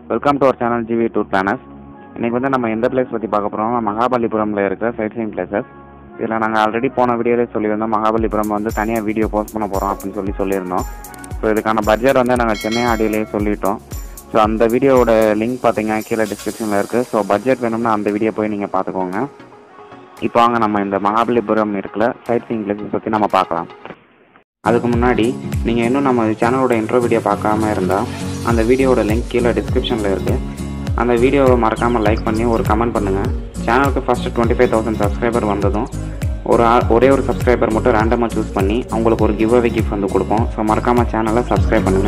welcome to our channel GV tour planners இன்றைக்கி வந்து நம்ம எந்த பிளேஸ் பற்றி பார்க்க போகிறோம் மகாபலிபுரமில் இருக்கிற சைட் சீன் பிளேசஸ் இதில் நாங்கள் ஆல்ரெடி போன வீடியோலே சொல்லியிருந்தோம் மகாபலிபுரம் வந்து தனியாக வீடியோ போஸ்ட் பண்ண போகிறோம் அப்படின்னு சொல்லி சொல்லியிருந்தோம் ஸோ இதுக்கான பட்ஜெட் வந்து நாங்கள் சென்னை ஆடியோலேயே சொல்லிட்டோம் ஸோ அந்த வீடியோவோட லிங்க் பார்த்தீங்கன்னா கீழே டிஸ்கிரிப்ஷனில் இருக்குது ஸோ பட்ஜெட் வேணும்னா அந்த வீடியோ போய் நீங்கள் பார்த்துக்கோங்க இப்போ வாங்க நம்ம இந்த மகாபலிபுரம் இருக்கிற சைட் சீன் பிளேசஸ் பற்றி நம்ம பார்க்கலாம் அதுக்கு முன்னாடி நீங்கள் இன்னும் நம்ம சேனலோட இன்ட்ரோ வீடியோ பார்க்காம இருந்தால் அந்த வீடியோவோட லிங்க் கீழே டிஸ்கிரிப்ஷனில் இருக்குது அந்த வீடியோவை மறக்காமல் லைக் பண்ணி ஒரு கமெண்ட் பண்ணுங்கள் சேனலுக்கு first twenty five thousand subscriber வந்ததும் ஒரு ஆள் ஒரே ஒரு சப்ஸ்கிரைபர் மட்டும் ரேண்டமாக சூஸ் பண்ணி அவங்களுக்கு ஒரு கிவ் அவே கிஃப்ட் வந்து கொடுப்போம் ஸோ மறக்காமல் சேனலை சப்ஸ்கிரைப் பண்ணுங்கள்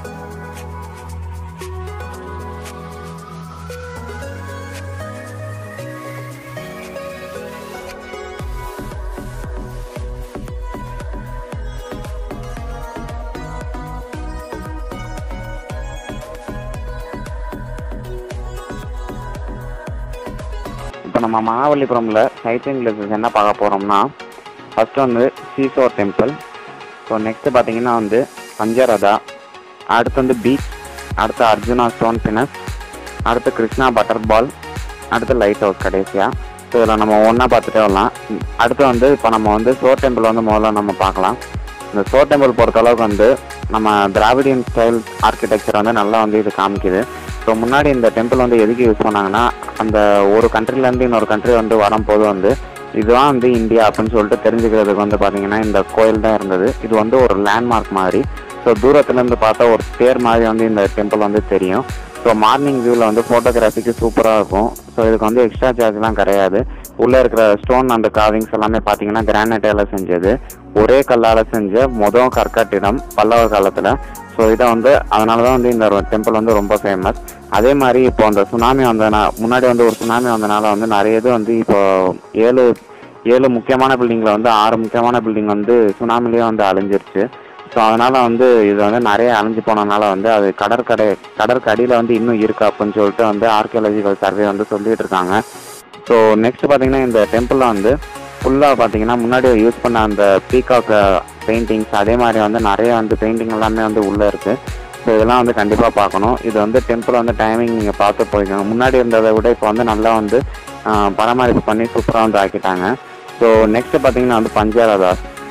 இப்போ நம்ம மகாபலிபுரமில் சைட்டிங் பிளேசஸ் என்ன பார்க்க போகிறோம்னா ஃபஸ்ட்டு வந்து சீசோர் டெம்பிள் ஸோ நெக்ஸ்ட்டு பார்த்தீங்கன்னா வந்து பஞ்சரதா அடுத்து வந்து பீச் அடுத்து அர்ஜுனா ஸ்டோன் பினஸ் அடுத்து கிருஷ்ணா பட்டர் பால் அடுத்து லைட் ஹவுஸ் கடைசியாக ஸோ இதில் நம்ம ஒன்றா பார்த்துட்டே வரலாம் ம், அடுத்து வந்து இப்போ நம்ம வந்து சோர் டெம்பிள் வந்து முதல்ல நம்ம பார்க்கலாம் இந்த சோர் டெம்பிள் பொறுத்த அளவுக்கு வந்து நம்ம திராவிடியன் ஸ்டைல் ஆர்கிடெக்சர் வந்து நல்லா வந்து இது காமிக்குது ஸோ முன்னாடி இந்த டெம்பிள் வந்து எதுக்கு யூஸ் பண்ணாங்கன்னா அந்த ஒரு கண்ட்ரிலேருந்து இன்னொரு கண்ட்ரி வந்து வரும்போது வந்து இதுதான் வந்து இந்தியா அப்படின்னு சொல்லிட்டு தெரிஞ்சுக்கிறதுக்கு வந்து பார்த்தீங்கன்னா இந்த கோயில் தான் இருந்தது இது வந்து ஒரு லேண்ட்மார்க் மாதிரி ஸோ தூரத்துலேருந்து பார்த்தா ஒரு தேர் மாதிரி வந்து இந்த டெம்பிள் வந்து தெரியும் ஸோ மார்னிங் வியூவில் வந்து ஃபோட்டோகிராஃபிக்கு சூப்பராக இருக்கும் ஸோ இதுக்கு வந்து எக்ஸ்ட்ரா சார்ஜ்லாம் கிடையாது உள்ளே இருக்கிற ஸ்டோன் அந்த காவிங்ஸ் எல்லாமே பார்த்தீங்கன்னா கிரானைட்டால் செஞ்சது ஒரே கல்லால் செஞ்ச மொதல் கற்காட்டிடம் பல்லவர் காலத்தில் ஸோ இதை வந்து அதனால தான் வந்து இந்த டெம்பிள் வந்து ரொம்ப ஃபேமஸ் அதே மாதிரி இப்போ அந்த சுனாமி வந்தனா முன்னாடி வந்து ஒரு சுனாமி வந்தனால வந்து நிறைய இது வந்து இப்போ ஏழு ஏழு முக்கியமான பில்டிங்கில் வந்து ஆறு முக்கியமான பில்டிங் வந்து சுனாமிலேயே வந்து அழிஞ்சிருச்சு ஸோ அதனால் வந்து இது வந்து நிறைய அழிஞ்சு போனதுனால வந்து அது கடற்கரை கடற்கடியில் வந்து இன்னும் இருக்கு அப்படின்னு சொல்லிட்டு வந்து ஆர்கியாலஜிக்கல் சர்வே வந்து சொல்லிட்டு இருக்காங்க ஸோ நெக்ஸ்ட் பார்த்தீங்கன்னா இந்த டெம்பிளில் வந்து ஃபுல்லாக பார்த்தீங்கன்னா முன்னாடி யூஸ் பண்ண அந்த பீகாக் பெயிண்டிங்ஸ் அதே மாதிரி வந்து நிறைய வந்து பெயிண்டிங் எல்லாமே வந்து உள்ளே இருக்குது ஸோ இதெல்லாம் வந்து கண்டிப்பாக பார்க்கணும் இது வந்து டெம்பிள் வந்து டைமிங் நீங்கள் பார்த்து போய்க்கோங்க முன்னாடி இருந்ததை விட இப்போ வந்து நல்லா வந்து ஆஹ், பராமரிப்பு பண்ணி சூப்பராக வந்து ஆக்கிட்டாங்க ஸோ நெக்ஸ்ட் பார்த்தீங்கன்னா வந்து பஞ்சரதா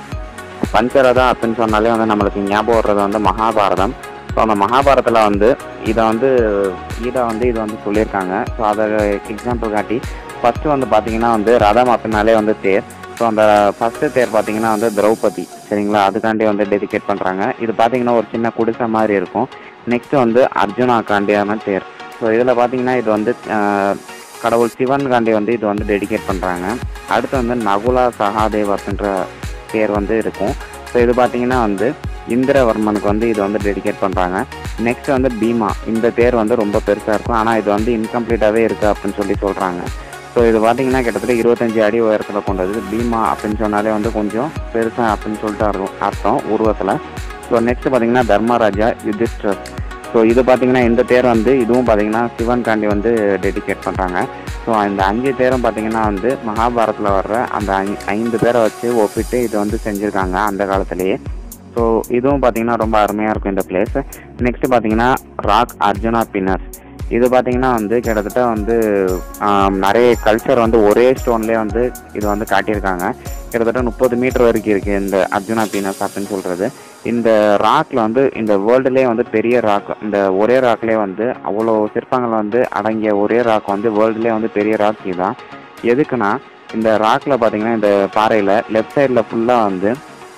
பஞ்சரதா அப்படின்னு சொன்னாலே வந்து நம்மளுக்கு ஞாபகம் வர்றது வந்து மகாபாரதம் ஸோ அந்த மகாபாரதத்தில் வந்து இதை வந்து கீதா வந்து இது வந்து சொல்லியிருக்காங்க ஸோ அதை எக்ஸாம்பிள் காட்டி ஃபஸ்ட்டு வந்து பார்த்தீங்கன்னா வந்து ரதம் அப்படின்னாலே வந்து தேர் ஸோ அந்த ஃபஸ்ட்டு தேர் பார்த்தீங்கன்னா வந்து திரௌபதி சரிங்களா அதுக்காண்டி வந்து டெடிகேட் பண்ணுறாங்க இது பார்த்தீங்கன்னா ஒரு சின்ன குடிசை மாதிரி இருக்கும் நெக்ஸ்ட் வந்து அர்ஜுனாக்காண்டியான தேர் ஸோ இதில் பார்த்தீங்கன்னா இது வந்து ஆஹ், கடவுள் சிவன் காண்டி வந்து இது வந்து டெடிகேட் பண்ணுறாங்க அடுத்து வந்து நகுலா சகாதேவ் அப்படின்ற பேர் வந்து இருக்கும் ஸோ இது பார்த்தீங்கன்னா வந்து இந்திரவர்மனுக்கு வந்து இது வந்து டெடிகேட் பண்ணுறாங்க நெக்ஸ்ட் வந்து பீமா இந்த பேர் வந்து ரொம்ப பெருசாக இருக்கும் ஆனால் இது வந்து இன்கம்ப்ளீட்டாகவே இருக்குது அப்படின்னு சொல்லி சொல்கிறாங்க ஸோ இது பார்த்தீங்கன்னா கிட்டத்தட்ட இருபத்தஞ்சி அடி உயரத்தில் கொண்டது பீமா அப்படின்னு சொன்னாலே வந்து கொஞ்சம் பெருசாக அப்படின்னு சொல்லிட்டு அர்த்தம் அர்த்தம் உருவத்தில் ஸோ நெக்ஸ்ட் பார்த்தீங்கன்னா தர்மராஜா யுதிஷ்டர் ஸோ இது பார்த்தீங்கன்னா இந்த தேர் வந்து இதுவும் பார்த்தீங்கன்னா சிவன் காண்டி வந்து டெடிகேட் பண்ணுறாங்க ஸோ இந்த அஞ்சு பேரும் பார்த்தீங்கன்னா வந்து மகாபாரத்தில் வர்ற அந்த ஐ- ஐந்து பேரை வச்சு ஒப்பிட்டு இது வந்து செஞ்சுருக்காங்க அந்த காலத்திலேயே ஸோ இதுவும் பார்த்தீங்கன்னா ரொம்ப அருமையாக இருக்கும் இந்த பிளேஸ் நெக்ஸ்ட் பார்த்தீங்கன்னா ராக் அர்ஜுனா பின்னர்ஸ் இது பார்த்தீங்கன்னா வந்து கிட்டத்தட்ட வந்து ஆம், நிறைய கல்ச்சர் வந்து ஒரே ஸ்டோன்லேயே வந்து இது வந்து காட்டியிருக்காங்க கிட்டத்தட்ட முப்பது மீட்டர் வரைக்கும் இருக்குது இந்த அர்ஜுனா பீனஸ் அப்படின்னு சொல்கிறது இந்த ராக்ல வந்து இந்த வேர்ல்டுலேயே வந்து பெரிய ராக் இந்த ஒரே ராக்லேயே வந்து அவ்வளோ சிற்பங்கள் வந்து அடங்கிய ஒரே ராக் வந்து வேர்ல்டுலேயே வந்து பெரிய ராக் இதுதான் எதுக்குன்னா இந்த ராக்ல பார்த்தீங்கன்னா இந்த பாறையில் லெஃப்ட் சைடில் ஃபுல்லாக வந்து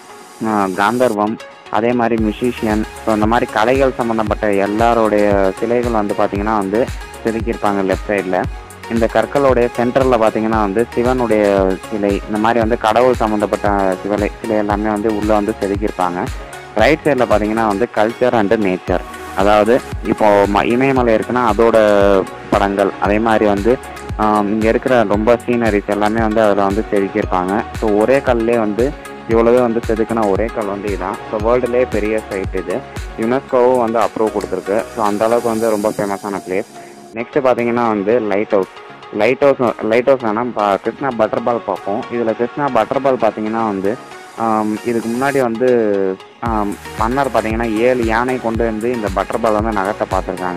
ஆஹ், காந்தர்வம் அதே மாதிரி மியூசிஷியன் ஸோ இந்த மாதிரி கலைகள் சம்மந்தப்பட்ட எல்லாருடைய சிலைகள் வந்து பார்த்தீங்கன்னா வந்து செதுக்கியிருப்பாங்க லெஃப்ட் சைடில் இந்த கற்களுடைய சென்டரில் பார்த்தீங்கன்னா வந்து சிவனுடைய சிலை இந்த மாதிரி வந்து கடவுள் சம்மந்தப்பட்ட சிலை சிலை எல்லாமே வந்து உள்ளே வந்து செதுக்கியிருப்பாங்க ரைட் சைடில் பார்த்தீங்கன்னா வந்து கல்ச்சர் அண்டு நேச்சர் அதாவது இப்போ ம இமயமலை இருக்குன்னா அதோட படங்கள் அதே மாதிரி வந்து இங்கே இருக்கிற ரொம்ப சீனரிஸ் எல்லாமே வந்து அதில் வந்து செதுக்கியிருப்பாங்க ஸோ ஒரே கல்லே வந்து இவ்வளவு வந்து செதுக்கின ஒரே கல் வந்து இதுதான் ஸோ வேர்ல்டுலேயே பெரிய சைட் இது யுனெஸ்கோவும் வந்து அப்ரூவ் கொடுத்துருக்கு ஸோ அந்த அளவுக்கு வந்து ரொம்ப ஃபேமஸான பிளேஸ் நெக்ஸ்ட் பார்த்தீங்கன்னா வந்து light house light house light house வேணால் கிருஷ்ணா பட்டர்பால் பார்ப்போம் இதில் கிருஷ்ணா பட்டர்பால் பார்த்தீங்கன்னா வந்து ஆம், இதுக்கு முன்னாடி வந்து ஆம், மன்னர் பார்த்தீங்கன்னா ஏழு யானை கொண்டு வந்து இந்த பட்டர்பால் வந்து நகர்த்த பார்த்துருக்காங்க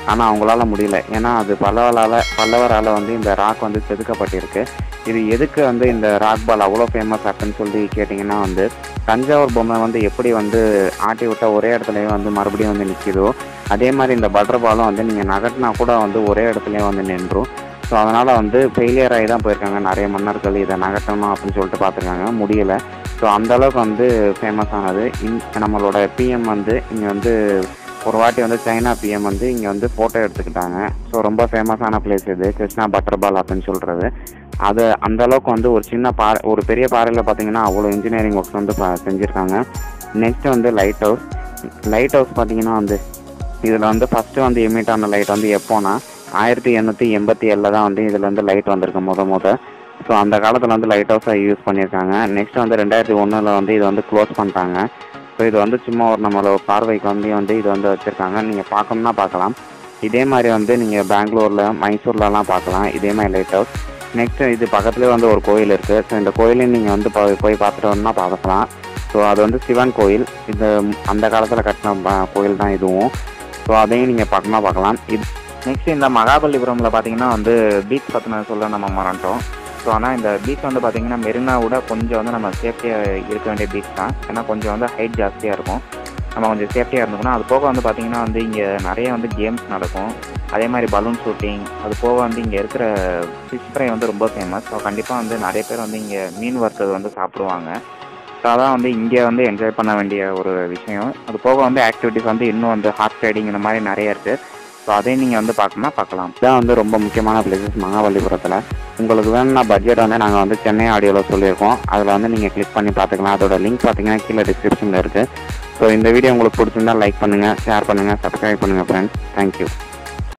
ஆனால் அவங்களால முடியல ஏன்னா அது பல்லவரால் பல்லவரால் வந்து இந்த ராக் வந்து செதுக்கப்பட்டிருக்கு இது எதுக்கு வந்து இந்த ராக் பால் அவ்வளோ ஃபேமஸ் அப்படின்னு சொல்லி கேட்டிங்கன்னா வந்து தஞ்சாவூர் பொம்மை வந்து எப்படி வந்து ஆட்டி விட்டால் ஒரே இடத்துலயே வந்து மறுபடியும் வந்து நிற்கிதோ அதே மாதிரி இந்த பட்டர் பாலும் வந்து நீங்கள் நகட்டினா கூட வந்து ஒரே இடத்துலயே வந்து நின்றும் ஸோ அதனால் வந்து ஃபெயிலியர் ஆகி தான் போயிருக்காங்க நிறைய மன்னர்கள் இதை நகட்டணும் அப்படின்னு சொல்லிட்டு பார்த்துருக்காங்க முடியல ஸோ அந்த அளவுக்கு வந்து ஃபேமஸ் ஆனது இன் நம்மளோட பிஎம் வந்து இங்கே வந்து ஒரு வாட்டி வந்து சைனா பிஎம் வந்து இங்கே வந்து ஃபோட்டோ எடுத்துக்கிட்டாங்க ஸோ ரொம்ப ஃபேமஸான பிளேஸ் இது கிருஷ்ணா பட்டர்பால் அப்படின்னு சொல்கிறது அது அந்த அளவுக்கு வந்து ஒரு சின்ன பாறை ஒரு பெரிய பாறையில் பார்த்தீங்கன்னா அவ்வளோ இன்ஜினியரிங் ஒர்க்ஸ் வந்து ப- செஞ்சுருக்காங்க நெக்ஸ்ட் வந்து லைட் ஹவுஸ் லைட் ஹவுஸ் பார்த்தீங்கன்னா வந்து இதில் வந்து ஃபஸ்ட்டு வந்து எமிட் ஆன லைட் வந்து எப்போனா ஆயிரத்தி எண்ணூற்றி எண்பத்தி ஏழில் தான் வந்து இதில் வந்து லைட் வந்திருக்கு முத முத ஸோ அந்த காலத்தில் வந்து லைட் ஹவுஸை யூஸ் பண்ணியிருக்காங்க நெக்ஸ்ட் வந்து ரெண்டாயிரத்தி ஒன்றில் வந்து இது வந்து க்ளோஸ் பண்ணிட்டாங்க ஸோ இது வந்து சும்மா ஒரு நம்மளோட பார்வைக்கு வந்து வந்து இது வந்து வச்சுருக்காங்க நீங்கள் பார்க்கணும்னா பார்க்கலாம் இதே மாதிரி வந்து நீங்கள் பெங்களூரில் மைசூர்லலாம் பார்க்கலாம் இதே மாதிரி லைட் ஹவுஸ் நெக்ஸ்ட் இது பக்கத்துலேயே வந்து ஒரு கோயில் இருக்குது ஸோ இந்த கோயிலையும் நீங்கள் வந்து போ- போய் பார்த்துட்டு வரணும்னா பார்க்கலாம் ஸோ அது வந்து சிவன் கோயில் இது அந்த காலத்தில் கட்டின ப- கோயில் தான் இதுவும் ஸோ அதையும் நீங்கள் பார்க்கணும்னா பார்க்கலாம் இது நெக்ஸ்ட் இந்த மகாபலிபுரமில் பார்த்தீங்கன்னா வந்து பீச் பற்றின சொல்ல நம்ம மறந்துட்டோம் ஸோ ஆனால் இந்த பீச் வந்து பார்த்தீங்கன்னா மெரினா விட கொஞ்சம் வந்து நம்ம சேஃப்டியாக இருக்க வேண்டிய பீச் தான் ஏன்னா கொஞ்சம் வந்து ஹைட் ஜாஸ்தியாக இருக்கும் நம்ம கொஞ்சம் சேஃப்டியாக இருந்துக்கணும் அது போக வந்து பார்த்தீங்கன்னா வந்து இங்கே நிறைய வந்து கேம்ஸ் நடக்கும் அதே மாதிரி பலூன் ஷூட்டிங் அது போக வந்து இங்கே இருக்கிற ஃபிஷ் ஃப்ரை வந்து ரொம்ப ஃபேமஸ் ஸோ கண்டிப்பாக வந்து நிறைய பேர் வந்து இங்கே மீன் வறுத்தது வந்து சாப்பிடுவாங்க ஸோ அதான் வந்து இங்கே வந்து என்ஜாய் பண்ண வேண்டிய ஒரு விஷயம் அது போக வந்து ஆக்டிவிட்டிஸ் வந்து இன்னும் வந்து ஹார்ஸ் ரைடிங் இந்த மாதிரி நிறைய இருக்குது ஸோ அதையும் நீங்கள் வந்து பார்க்கணும்னா பார்க்கலாம் இதான் வந்து ரொம்ப முக்கியமான பிளேசஸ் மகாபலிபுரத்தில் உங்களுக்கு வேணும்னா பட்ஜெட் வந்து நாங்கள் வந்து சென்னை ஆடியோவில் சொல்லியிருக்கோம் அதில் வந்து நீங்கள் கிளிக் பண்ணி பார்த்துக்கலாம் அதோட லிங்க் பார்த்தீங்கன்னா கீழே டிஸ்கிரிப்ஷனில் இருக்குது ஸோ இந்த வீடியோ உங்களுக்கு பிடிச்சிருந்தா லைக் பண்ணுங்கள் ஷேர் பண்ணுங்கள் சப்ஸ்கிரைப் பண்ணுங்கள் ஃப்ரெண்ட்ஸ் தேங்க்யூ